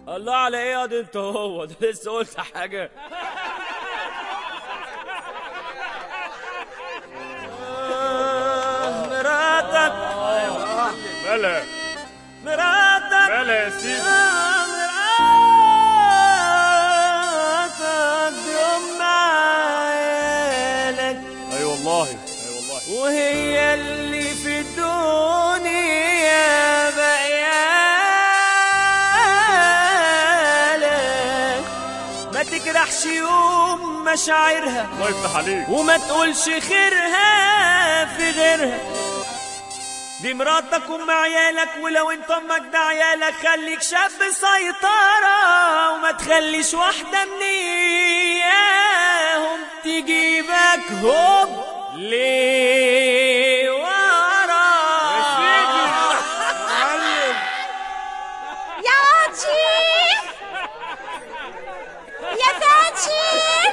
الله على ايه يا دي انت هو ده لسه قلت حاجه آه، مراتك ملا مراتك ملا يا سيدي آه، مراتك دي ام عيالك اي والله اي والله وهي اللي في الدنيا بقيالك ما تجرحش يوم مشاعرها الله يفتح عليك وما تقولش خيرها في غيرها دي مراتك ام عيالك ولو انت امك ده عيالك خليك شاب سيطرة وما تخليش واحدة من اياهم تجيبك هوب ليه ورا يا واتشي يا فاتشي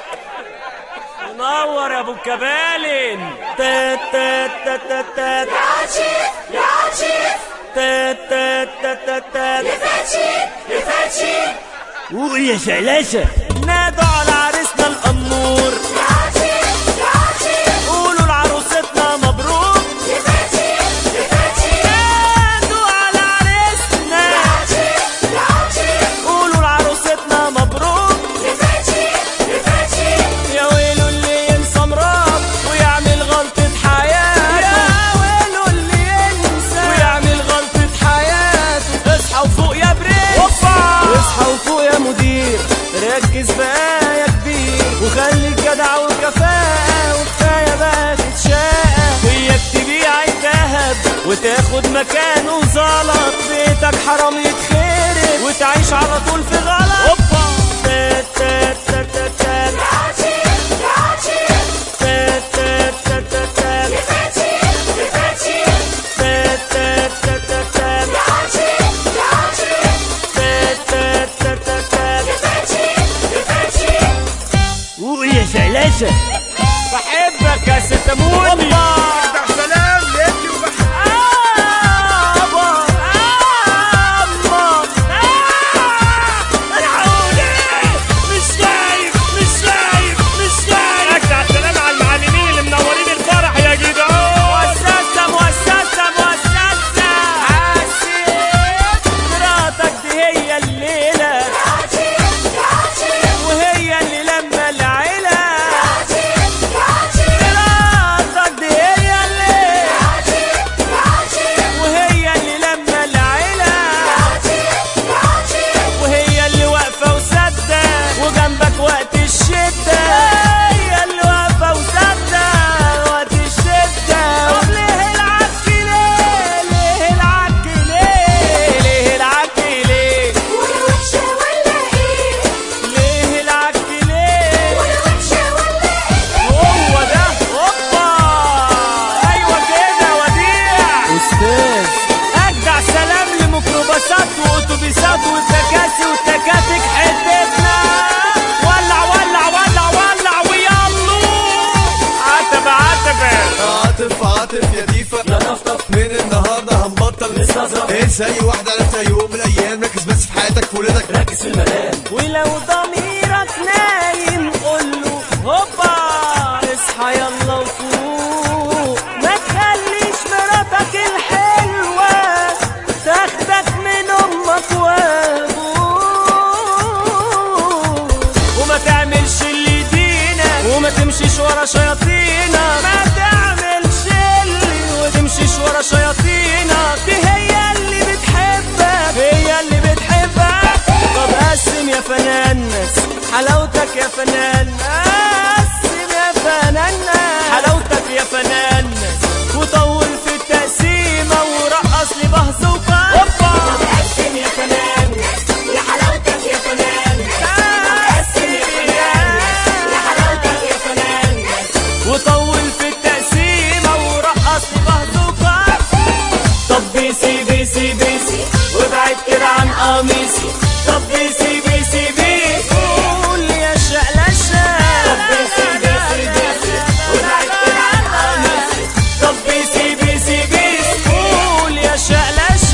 منور يا ابو الكبالن تات تات تات تات تات واتشي يا واتشي تات تات تات تات تات يا فاتشي يا فاتشي ويا شعلاشة نادوا على عريسنا الأمور يا واتشي يا واتشي قولوا لعروستنا مبروك يا فاتشي يا فاتشي نادوا على عريسنا يا واتشي يا واتشي قولوا لعروستنا مبروك يا فاتشي يا فاتشي يا ويلو اللي ينسى مراد ويعمل غلطة حياته يا ويلو اللي ينسى ويعمل غلطة حياته اصحى وفوق يا برنس اصحى وفوق يا مدير ركز بقى يا كبير وخليك جدع وكفاءة وكفاية بقى تتشاقى وياك تبيع الذهب وتاخد مكانه زلط بيتك حرام يتخرب وتعيش على طول في غلط اوبا تات تات تات تات تات يا واتشي يا واتشي تات تات تات تات تات يا فاتشي يا فاتشي تات تات تات تات تات يا واتشي يا واتشي تات تات تات تات تات يا فاتشي يا فاتشي ويا شعلاشة بحبك يا ست موني سلام ليكي وبحب آبا آما العودة مش شايف مش شايف مش شايف اجدع سلام على المعلمين اللي منورين الفرح يا جدعان مؤسسة مؤسسة مؤسسة حسيت مراتك دي هي الليلة وهي اللي لما العيلة مراتك دي هي الليلة وهي اللي لما العيلة وهي اللي واقفة وسادة وجنبك وقت الشدة هي اللي واقفة وسادة وقت الشدة طب ليه العك ليه ليه العك ليه ليه العك ليه ليه العك ليه هو ده هوبا ايوه كده وديع استاذ اجدع سلام لميكروباصات واتوبيسات والتكاسي والتكاتك حتتنا ولع ولع ولع ولع ويلا عتبة عتبة عاطف عاطف يا ديفا يا طفطف من النهارده هنبطل نستظرف. انسى اي واحده عرفتها يوم من الايام ركز بس في حياتك في ولادك ركز في المنام ولو ضميرك نايم قوله هوبا اصحى يلا وفوق ما تخليش مراتك الحلوة تاخدك من امك وابوك وما تعملش اللي يدينك وما تمشيش ورا شياطينك ما تعملش اللي وتمشيش ورا شياطينك دي هي اللي بتحبك هي اللي بتحبك طب قسم يا فنان حلاوتك يا فنان قسم يا فنان حلاوتك يا فنان وطول في التقسيمة ورقص لي بهزوكا قسم يا فنان يا حلاوتك يا فنان قسم يا فنان يا حلاوتك يا فنان وطول في التقسيمة ورقص لي بهزوكا طب بيسي بيسي بيسي وابعد كده عن قميصي طب بيسي بيسي بيسي قول يا شقلشة طب بيسي بيسي بيسي وابعد كده عن قميصي طب بيسي بيسي بيسي قول يا شقلشة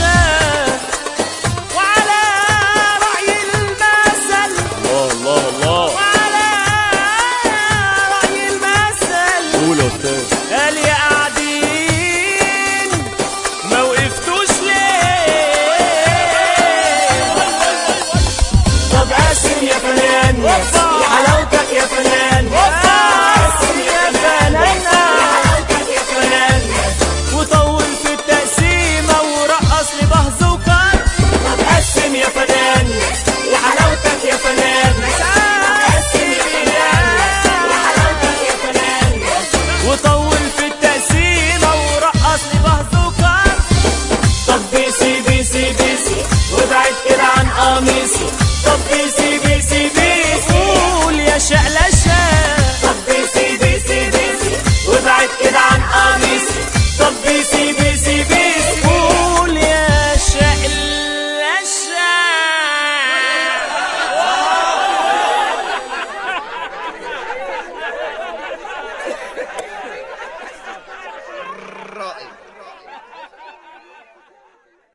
قميصي طب بيسي